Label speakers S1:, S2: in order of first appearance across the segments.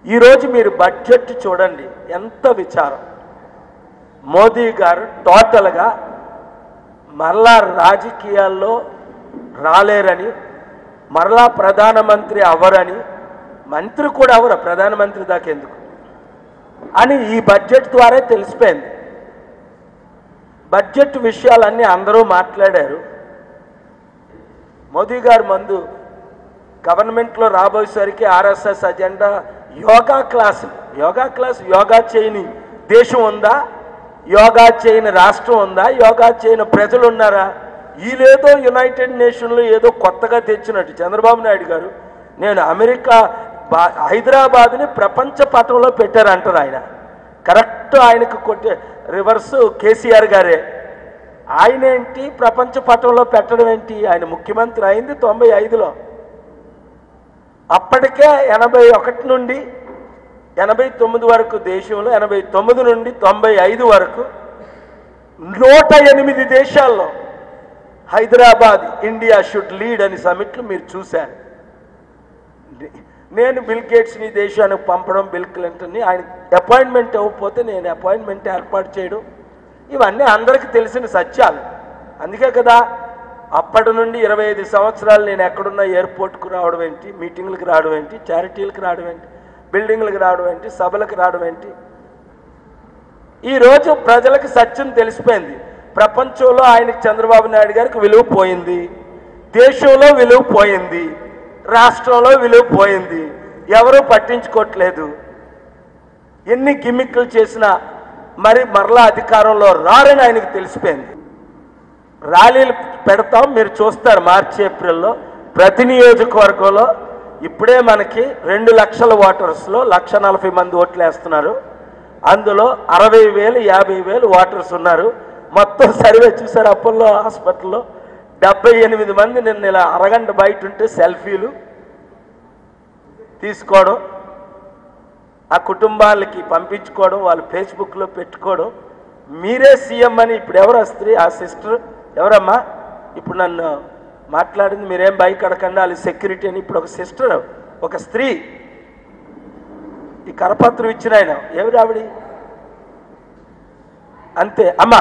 S1: ఈరోజు మీరు బడ్జెట్ చూడండి ఎంత విచారం మోదీ గారు టోటల్గా మరలా రాజకీయాల్లో రాలేరని మరలా ప్రధానమంత్రి అవ్వరని మంత్రి కూడా అవరు ప్రధానమంత్రి దాకా ఎందుకు అని ఈ బడ్జెట్ ద్వారా తెలిసిపోయింది బడ్జెట్ విషయాలన్నీ అందరూ మాట్లాడారు మోదీ గారు మందు గవర్నమెంట్లో రాబోయేసరికి RSS agenda yoga class yoga class yoga చేయని దేశం ఉందా యోగా చేయని రాష్ట్రం ఉందా యోగా చేయని ప్రజలు ఉన్నారా వీళ్ళేదో యునైటెడ్ నేషన్లో ఏదో కొత్తగా తెచ్చినట్టు చంద్రబాబు నాయుడు గారు నేను అమెరికా బా హైదరాబాద్ని ప్రపంచ పటంలో పెట్టారంటారు ఆయన కరెక్ట్ ఆయనకు కొట్టే రివర్స్ కేసీఆర్ గారే ఆయన ఏంటి ప్రపంచ పటంలో పెట్టడం ఏంటి ఆయన ముఖ్యమంత్రి అయింది తొంభై ఐదులో అప్పటికే ఎనభై ఒకటి నుండి ఎనభై తొమ్మిది వరకు దేశంలో ఎనభై తొమ్మిది నుండి తొంభై ఐదు వరకు నూట ఎనిమిది దేశాల్లో హైదరాబాద్ ఇండియా షుడ్ లీడ్ అని సమిట్లు మీరు చూశారు నేను బిల్ గేట్స్ని దేశానికి పంపడం బిల్ క్లింటన్ని ఆయన అపాయింట్మెంట్ ఇవ్వకపోతే నేను అపాయింట్మెంట్ ఏర్పాటు చేయడం ఇవన్నీ అందరికీ తెలిసిన సత్యాలు అందుకే కదా అప్పటి నుండి ఇరవై ఐదు సంవత్సరాలు నేను ఎక్కడున్న ఎయిర్పోర్ట్కు రావడం ఏంటి మీటింగ్లకు రావడం ఏంటి చారిటీలకు రావడం ఏంటి బిల్డింగ్లకు రావడం ఏంటి సభలకు రావడం ఏంటి ఈరోజు ప్రజలకు సత్యం తెలిసిపోయింది ప్రపంచంలో ఆయనకి చంద్రబాబు నాయుడు గారికి విలువ పోయింది దేశంలో విలువ పోయింది రాష్ట్రంలో విలువ పోయింది ఎవరూ పట్టించుకోవట్లేదు ఎన్ని గిమ్మిక్కులు చేసినా మరి మరలా అధికారంలో రారని ఆయనకు తెలిసిపోయింది ర్యాలీలు పెడతాం మీరు చూస్తారు మార్చి ఏప్రిల్లో ప్రతి నియోజకవర్గంలో ఇప్పుడే మనకి రెండు లక్షల ఓటర్స్లో లక్ష నలభై మంది ఓట్లు వేస్తున్నారు అందులో అరవై వేలు యాభై వేలు ఓటర్స్ ఉన్నారు మొత్తం సర్వే చూసారు అపోలో హాస్పిటల్లో డెబ్బై ఎనిమిది మంది నిన్న ఇలా అరగంట బయట ఉంటే సెల్ఫీలు తీసుకోవడం ఆ కుటుంబాలకి పంపించుకోవడం వాళ్ళు ఫేస్బుక్లో పెట్టుకోవడం మీరే సీఎం అని ఇప్పుడు ఎవరు ఆ స్త్రీ ఆ సిస్టర్ ఎవరమ్మా ఇప్పుడు నన్ను మాట్లాడింది మీరేం భయపడకండి వాళ్ళు సెక్యూరిటీ అని ఇప్పుడు ఒక సిస్టర్ ఒక స్త్రీ ఈ కరపత్రం ఇచ్చిన ఆయన ఎవరు ఆవిడ అంతే అమ్మా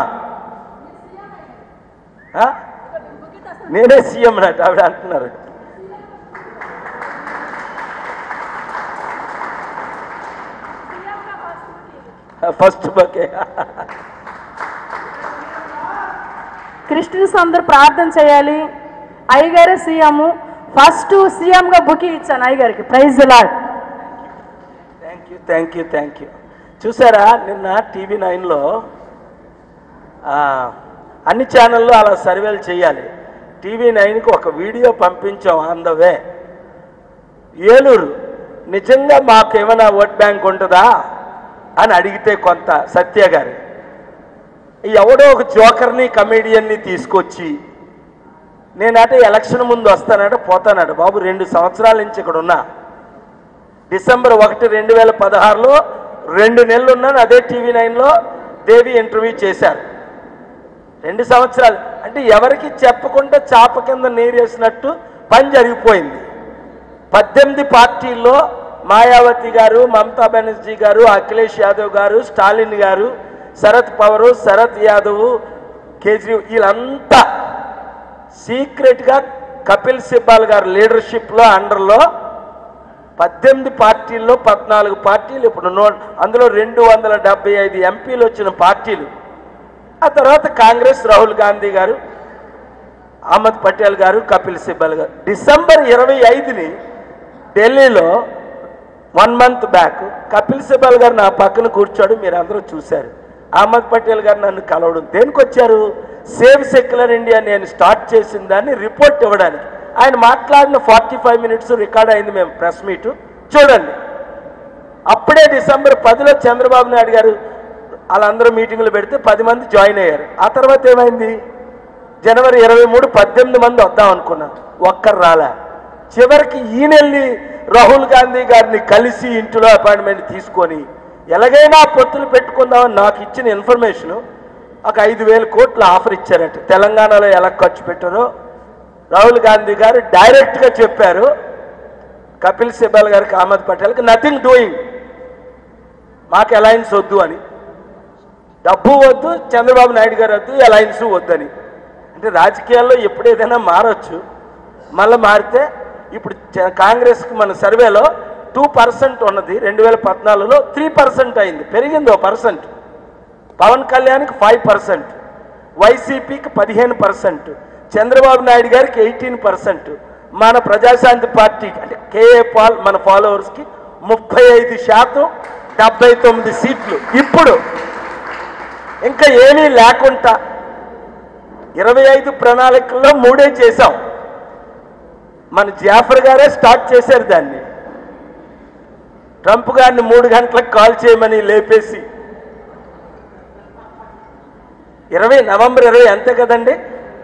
S1: ఆ? నేనే సీఎం అన్నట్టు ఆవిడ అంటున్నారు ఫస్ట్ బకే
S2: క్రిస్టియన్స్ అందరూ ప్రార్థన చేయాలి అయ్యగారే సీఎం ఫస్ట్ సీఎంగా బుక్ ఇచ్చాను అయ్యగారికి ప్రైజ్ లాడ్
S1: thank you thank you thank you చూసారా నిన్న టీవీ నైన్లో అన్ని ఛానల్లో అలా సర్వేలు చేయాలి టీవీ నైన్కి ఒక వీడియో పంపించాం ఆన్ ద వే ఏలూరు నిజంగా మాకు ఏమైనా ఓట్ బ్యాంక్ ఉంటుందా అని అడిగితే కొంత సత్య గారు ఎవడో ఒక జోకర్ని కమేడియన్ని తీసుకొచ్చి నేనట ఎలక్షన్ ముందు వస్తానట పోతానట బాబు రెండు సంవత్సరాల నుంచి ఇక్కడ ఉన్నా డిసెంబర్ ఒకటి రెండు వేల పదహారులో రెండు నెలలు ఉన్నాను అదే టీవీ నైన్లో దేవి ఇంటర్వ్యూ చేశారు రెండు సంవత్సరాలు అంటే ఎవరికి చెప్పకుండా చాప కింద నీరేసినట్టు పని జరిగిపోయింది పద్దెనిమిది పార్టీల్లో మాయావతి గారు మమతా బెనర్జీ గారు అఖిలేష్ యాదవ్ గారు స్టాలిన్ గారు శరత్ పవరు శరత్ యాదవ్ కేజ్రీవాల్ వీళ్ళంతా సీక్రెట్గా కపిల్ సిబ్బాల్ గారు లీడర్షిప్లో అండర్లో పద్దెనిమిది పార్టీల్లో పద్నాలుగు పార్టీలు ఇప్పుడు నో అందులో రెండు వందల డెబ్బై ఐదు ఎంపీలు వచ్చిన పార్టీలు ఆ తర్వాత కాంగ్రెస్ రాహుల్ గాంధీ గారు అహ్మద్ పటేల్ గారు కపిల్ సిబ్బల్ గారు డిసెంబర్ ఇరవై ఐదుని ఢిల్లీలో one month back Kapil Sibal garu నా పక్కన కూర్చోడు మీరు అందరూ చూశారు అహ్మద్ పటేల్ గారు నన్ను కలవడం దేనికి వచ్చారు సేవ్ సెక్యులర్ ఇండియా నేను స్టార్ట్ చేసిన దాన్ని రిపోర్ట్ ఇవ్వడానికి ఆయన మాట్లాడిన ఫార్టీ ఫైవ్ మినిట్స్ రికార్డ్ అయింది మేము ప్రెస్ మీట్ చూడండి అప్పుడే డిసెంబర్ పదిలో చంద్రబాబు నాయుడు గారు వాళ్ళందరూ మీటింగులు పెడితే పది మంది జాయిన్ అయ్యారు ఆ తర్వాత ఏమైంది జనవరి ఇరవై మూడు పద్దెనిమిది మంది వద్దాం అనుకున్నాం ఒక్కరు రాలే చివరికి ఈయనెళ్ళి రాహుల్ గాంధీ గారిని కలిసి ఇంటిలో అపాయింట్మెంట్ తీసుకొని ఎలాగైనా పొత్తులు పెట్టుకుందామని నాకు ఇచ్చిన ఇన్ఫర్మేషన్ ఒక ఐదు వేల కోట్లు ఆఫర్ ఇచ్చారట తెలంగాణలో ఎలా ఖర్చు పెట్టారో రాహుల్ గాంధీ గారు డైరెక్ట్గా చెప్పారు కపిల్ సిబాల్ గారికి అహ్మద్ పటేల్కి నథింగ్ డూయింగ్ మాకు అలయన్స్ వద్దు అని డబ్బు వద్దు చంద్రబాబు నాయుడు గారు వద్దు అలయన్స్ వద్దని అంటే రాజకీయాల్లో ఎప్పుడు ఏదైనా మారచ్చు మళ్ళీ మారితే ఇప్పుడు చ- కాంగ్రెస్కి మన సర్వేలో టూ పర్సెంట్ ఉన్నది రెండు వేల పద్నాలుగులో త్రీ పర్సెంట్ అయింది పెరిగింది ఓ పర్సెంట్ పవన్ కళ్యాణ్కి ఫైవ్ పర్సెంట్ వైసీపీకి పదిహేను పర్సెంట్ చంద్రబాబు నాయుడు గారికి ఎయిటీన్ పర్సెంట్ మన ప్రజాశాంతి పార్టీ అంటే కేఏ పాల్ మన ఫాలోవర్స్కి ముప్పై ఐదు శాతం డెబ్బై తొమ్మిది సీట్లు ఇప్పుడు ఇంకా ఏమీ లేకుండా ఇరవై ఐదు ప్రణాళికల్లో మూడే చేశాం మన జాఫర్ గారే స్టార్ట్ చేశారు దాన్ని ట్రంప్ గారిని మూడు గంటలకు కాల్ చేయమని లేపేసి ఇరవై నవంబర్ ఇరవై అంతే కదండి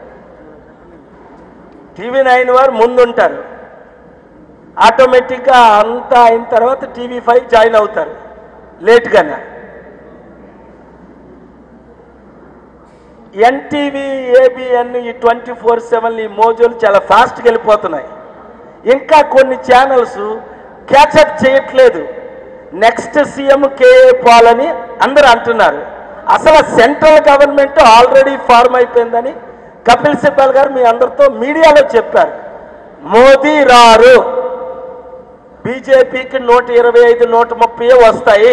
S1: టీవీ నైన్ వారు ముందుంటారు ఆటోమేటిక్గా అంతా అయిన తర్వాత టీవీ ఫైవ్ జాయిన్ అవుతారు లేట్గానే ఎన్టీవీ ఏబిఎన్ ఈ ట్వంటీ ఫోర్ సెవెన్ ఈ మోజులు చాలా ఫాస్ట్గా వెళ్ళిపోతున్నాయి ఇంకా కొన్ని ఛానల్స్ క్యాచప్ చేయట్లేదు నెక్స్ట్ సీఎం కేఏ పాల్ అని అందరూ అంటున్నారు అసలు సెంట్రల్ గవర్నమెంట్ ఆల్రెడీ ఫార్మ్ అయిపోయిందని కపిల్ సిబ్బల్ గారు మీ అందరితో మీడియాలో చెప్పారు మోదీ రారు బీజేపీకి నూట ఇరవై ఐదు నూట ముప్పై వస్తాయి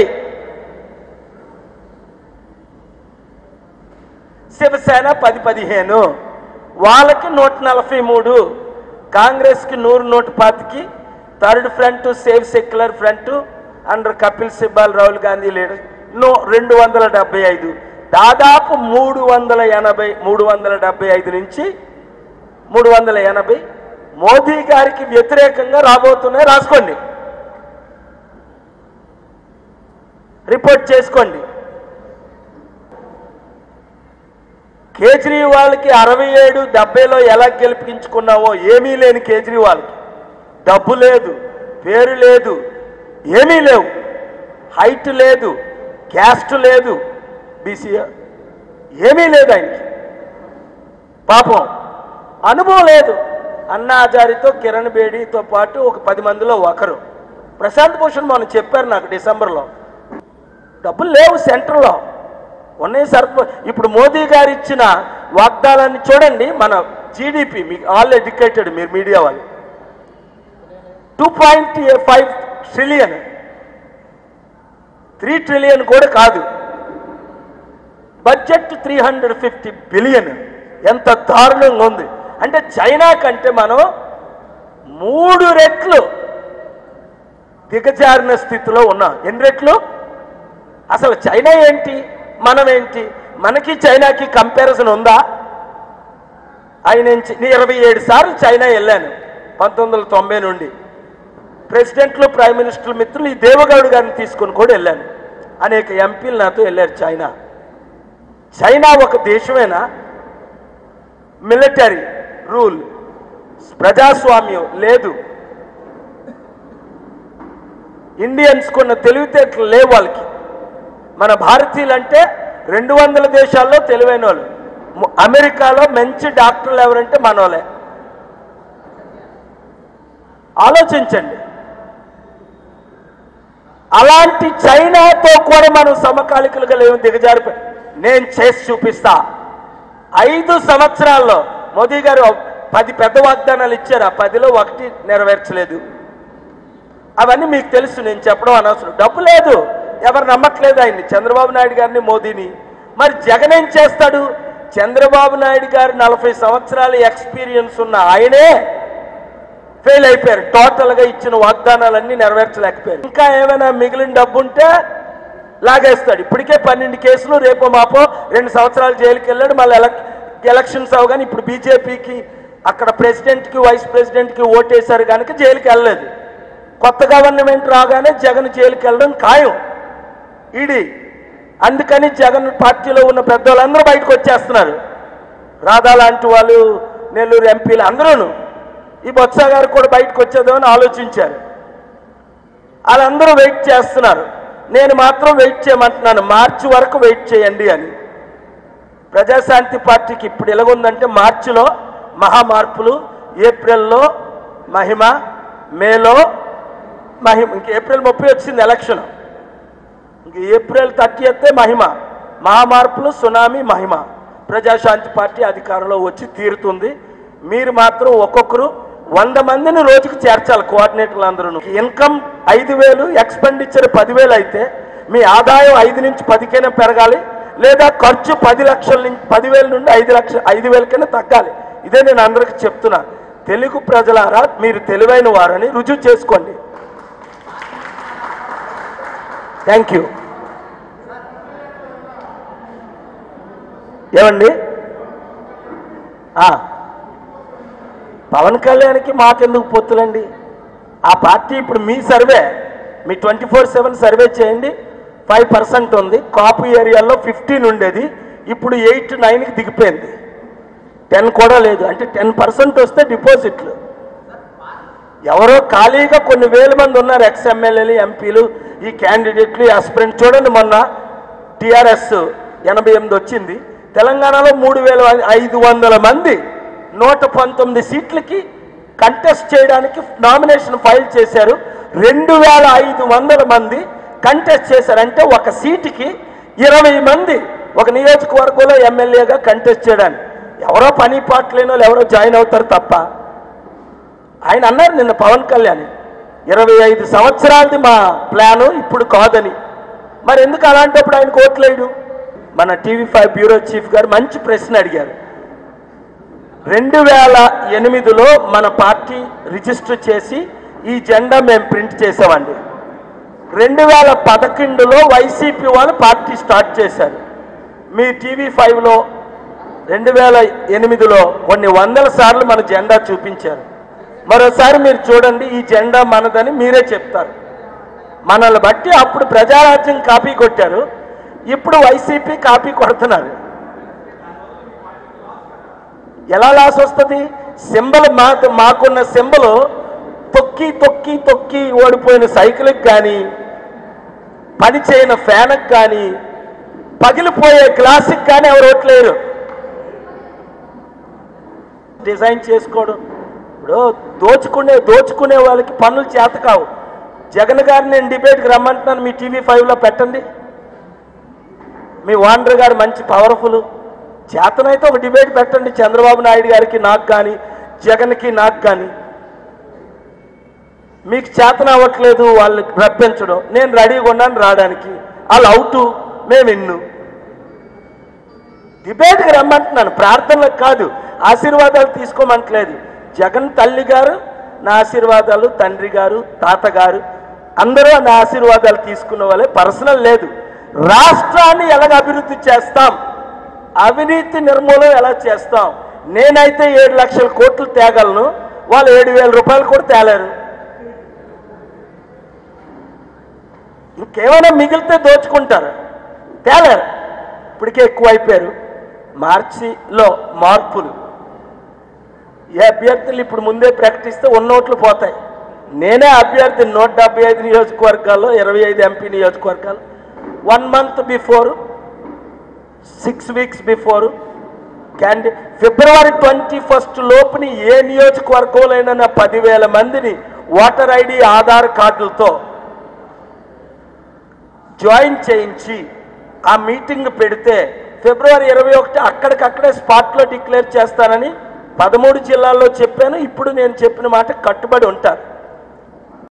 S1: శివసేన పది పదిహేను వాళ్ళకి నూట నలభై మూడు కాంగ్రెస్కి నూరు నూట పాతికి third front save secular front under Kapil Sibal Rahul Gandhi leader no రెండు వందల డెబ్బై ఐదు దాదాపు మూడు వందల ఎనభై మూడు వందల డెబ్బై ఐదు నుంచి మూడు వందల ఎనభై మోదీ గారికి వ్యతిరేకంగా రాబోతున్నాయి రాసుకోండి రిపోర్ట్ చేసుకోండి కేజ్రీవాల్కి అరవై ఏడు డెబ్బైలో ఎలా గెలిపించుకున్నావో ఏమీ లేని కేజ్రీవాల్కి డబ్బు లేదు పేరు లేదు ఏమీ లేవు హైట్ లేదు క్యాస్ట్ లేదు బీసీ ఏమీ లేదు ఆయనకి పాపం అనుభవం లేదు అన్నా హజారితో కిరణ్ బేడీతో పాటు ఒక పది మందిలో ఒకరు ప్రశాంత్ భూషణ్ మనం చెప్పారు నాకు డిసెంబర్లో డబ్బులు లేవు సెంటర్లో ఉన్నాయి సర్ప ఇప్పుడు మోదీ గారు ఇచ్చిన వాగ్దానాన్ని చూడండి మన జీడిపి మీకు ఆల్ ఎడ్యుకేటెడ్ మీరు మీడియా వాళ్ళు two point five trillion three trillion కూడా కాదు budget three hundred fifty billion ఎంత దారుణంగా ఉంది అంటే చైనా కంటే మనం మూడు రెట్లు దిగజారిన స్థితిలో ఉన్నాం ఎన్ని రెట్లు అసలు చైనా ఏంటి మనం ఏంటి మనకి చైనాకి కంపారిజన్ ఉందా ఆయన నుంచి నేను ఇరవై ఏడు సార్లు చైనా వెళ్ళాను పంతొమ్మిది వందల తొంభై నుండి ప్రెసిడెంట్లు ప్రైమ్ మినిస్టర్ మిత్రులు ఈ దేవగౌడ్ గారిని తీసుకొని కూడా వెళ్ళాను అనేక ఎంపీలు నాతో వెళ్ళారు చైనా చైనా ఒక దేశమేనా మిలిటరీ రూల్ ప్రజాస్వామ్యం లేదు ఇండియన్స్ కొన్న తెలివితేటలు లేవు వాళ్ళకి మన భారతీయులు అంటే రెండు వందల దేశాల్లో తెలివైన వాళ్ళు ము- అమెరికాలో మంచి డాక్టర్లు ఎవరంటే మనోలే ఆలోచించండి అలాంటి చైనాతో కూడా మనం సమకాలికలుగా లేవు దిగజారిపోయి నేను చేసి చూపిస్తా ఐదు సంవత్సరాల్లో మోదీ గారు పది పెద్ద వాగ్దానాలు ఇచ్చారు ఆ పదిలో ఒకటి నెరవేర్చలేదు అవన్నీ మీకు తెలుసు నేను చెప్పడం అనవసరం డబ్బు లేదు ఎవరు నమ్మట్లేదు ఆయన్ని చంద్రబాబు నాయుడు గారిని మోదీని మరి జగన్ ఏం చేస్తాడు చంద్రబాబు నాయుడు గారు నలభై సంవత్సరాల ఎక్స్పీరియన్స్ ఉన్న ఆయనే ఫెయిల్ అయిపోయారు టోటల్గా ఇచ్చిన వాగ్దానాలన్నీ నెరవేర్చలేకపోయారు ఇంకా ఏమైనా మిగిలిన డబ్బు ఉంటే లాగేస్తాడు ఇప్పటికే పన్నెండు కేసులు రేపో మాపో రెండు సంవత్సరాలు జైలుకి వెళ్ళాడు మళ్ళీ ఎలక్ ఎలక్షన్స్ అవగానే ఇప్పుడు బీజేపీకి అక్కడ ప్రెసిడెంట్కి వైస్ ప్రెసిడెంట్కి ఓటేశారు కనుక జైలుకి వెళ్ళలేదు కొత్త గవర్నమెంట్ రాగానే జగన్ జైలుకి వెళ్ళడం ఖాయం ఈడీ అందుకని జగన్ పార్టీలో ఉన్న పెద్దవాళ్ళందరూ బయటకు వచ్చేస్తున్నారు రాధా లాంటి వాళ్ళు నెల్లూరు ఎంపీలు అందరూను ఈ బొత్స గారు కూడా బయటకు వచ్చేదామని ఆలోచించారు వాళ్ళందరూ వెయిట్ చేస్తున్నారు నేను మాత్రం వెయిట్ చేయమంటున్నాను మార్చి వరకు వెయిట్ చేయండి అని ప్రజాశాంతి పార్టీకి ఇప్పుడు ఎలాగుందంటే మార్చిలో మహా మార్పులు ఏప్రిల్లో మహిమ మేలో మహిమ ఇంక ఏప్రిల్ ముప్పై వచ్చింది ఎలక్షన్ ఇంక ఏప్రిల్ థర్టీ ఎత్తే మహిమ మహామార్పులు సునామీ మహిమ ప్రజాశాంతి పార్టీ అధికారంలో వచ్చి తీరుతుంది మీరు మాత్రం ఒక్కొక్కరు వంద మందిని రోజుకు చేర్చాలి కోఆర్డినేటర్లు అందరూ ఇన్కమ్ ఐదు వేలు ఎక్స్పెండిచర్ పదివేలు అయితే మీ ఆదాయం ఐదు నుంచి పదికైనా పెరగాలి లేదా ఖర్చు పది లక్షల నుంచి పదివేల నుండి ఐదు లక్షల ఐదు వేలకైనా తగ్గాలి ఇదే నేను అందరికి చెప్తున్నా తెలుగు ప్రజలారా మీరు తెలివైన వారని రుజువు చేసుకోండి థ్యాంక్ యూ ఏమండి ఆ, పవన్ కళ్యాణ్కి మాకెందుకు పొత్తులండి ఆ పార్టీ ఇప్పుడు మీ సర్వే మీ ట్వంటీ ఫోర్ సెవెన్ సర్వే చేయండి ఫైవ్ పర్సెంట్ ఉంది కాపు ఏరియాలో ఫిఫ్టీన్ ఉండేది ఇప్పుడు ఎయిట్ నైన్కి దిగిపోయింది టెన్ కూడా లేదు అంటే టెన్ పర్సెంట్ వస్తే డిపాజిట్లు ఎవరో ఖాళీగా కొన్ని వేల మంది ఉన్నారు ఎక్స్ ఎమ్మెల్యేలు ఎంపీలు ఈ క్యాండిడేట్లు ఈ అస్పిరెంట్ చూడండి మొన్న టిఆర్ఎస్ ఎనభై ఎనిమిది వచ్చింది తెలంగాణలో మూడు వేల ఐదు వందల మంది నూట పంతొమ్మిది సీట్లకి కంటెస్ట్ చేయడానికి నామినేషన్ ఫైల్ చేశారు రెండు వేల ఐదు వందల మంది కంటెస్ట్ చేశారు అంటే ఒక సీటుకి ఇరవై మంది ఒక నియోజకవర్గంలో ఎమ్మెల్యేగా కంటెస్ట్ చేయడానికి ఎవరో పని పాట లేని వాళ్ళు ఎవరో జాయిన్ అవుతారు తప్ప ఆయన అన్నారు నిన్న పవన్ కళ్యాణ్ ఇరవై ఐదు సంవత్సరాలది మా ప్లాను ఇప్పుడు కాదని మరి ఎందుకు అలాంటప్పుడు ఆయన కోట్లేడు మన టీవీ ఫైవ్ బ్యూరో చీఫ్ గారు మంచి ప్రశ్న అడిగారు రెండు వేల ఎనిమిదిలో మన పార్టీ రిజిస్టర్ చేసి ఈ జెండా మేము ప్రింట్ చేసామండి రెండు వేల పదకొండులో వైసీపీ వాళ్ళు పార్టీ స్టార్ట్ చేశారు మీ టీవీ ఫైవ్లో రెండు వేల ఎనిమిదిలో కొన్ని వందల సార్లు మన జెండా చూపించారు మరోసారి మీరు చూడండి ఈ జెండా మనదని మీరే చెప్తారు మనల్ని బట్టి అప్పుడు ప్రజారాజ్యం కాపీ కొట్టారు ఇప్పుడు వైసీపీ కాపీ కొడుతున్నారు ఎలా లాస్ వస్తుంది సింబల్ మా మాకున్న సింబల్ తొక్కి తొక్కి తొక్కి ఓడిపోయిన సైకిల్కి కానీ పని చేయని ఫ్యాన్కి కానీ పగిలిపోయే గ్లాసుకి కానీ ఎవరు ఓట్లేరు డిజైన్ చేసుకోవడం ఇప్పుడు దోచుకునే దోచుకునే వాళ్ళకి పనులు చేత కావు జగన్ గారిని నేను డిబేట్కి రమ్మంటున్నాను మీ టీవీ ఫైవ్లో పెట్టండి మీ వాండర్ గారు మంచి పవర్ఫుల్ చేతనైతే ఒక డిబేట్ పెట్టండి చంద్రబాబు నాయుడు గారికి నాకు కానీ జగన్కి నాకు కానీ మీకు చేతన అవ్వట్లేదు వాళ్ళు రప్పించడం నేను రెడీగా ఉన్నాను రావడానికి వాళ్ళు అవుటు మేము ఇన్ను డిబేట్కి రమ్మంటున్నాను ప్రార్థనలకు కాదు ఆశీర్వాదాలు తీసుకోమంటలేదు జగన్ తల్లి గారు నా ఆశీర్వాదాలు తండ్రి గారు తాతగారు అందరూ నా ఆశీర్వాదాలు తీసుకున్న వాళ్ళే పర్సనల్ లేదు రాష్ట్రాన్ని ఎలాగ అభివృద్ధి చేస్తాం అవినీతి నిర్మూలన ఎలా చేస్తాం నేనైతే ఏడు లక్షల కోట్లు తేగలను వాళ్ళు ఏడు వేల రూపాయలు కూడా తేలేరు ఇంకేమైనా మిగిలితే దోచుకుంటారు తేలేరు ఇప్పటికే ఎక్కువ అయిపోయారు మార్చిలో మార్పులు ఏ అభ్యర్థులు ఇప్పుడు ముందే ప్రకటిస్తే ఉన్నోట్లు పోతాయి నేనే అభ్యర్థి నూట డెబ్బై ఐదు నియోజకవర్గాల్లో ఇరవై ఐదు ఎంపీ నియోజకవర్గాలు one month before six weeks before క్యాండి ఫిబ్రవరి ట్వంటీ ఫస్ట్ లోపుని ఏ నియోజకవర్గంలోనైనా పదివేల మందిని ఓటర్ ఐడి ఆధార్ కార్డులతో జాయిన్ చేయించి ఆ మీటింగ్ పెడితే ఫిబ్రవరి ఇరవై ఒకటి అక్కడికక్కడే స్పాట్లో డిక్లేర్ చేస్తానని పదమూడు జిల్లాల్లో చెప్పాను ఇప్పుడు నేను చెప్పిన మాట కట్టుబడి ఉంటాను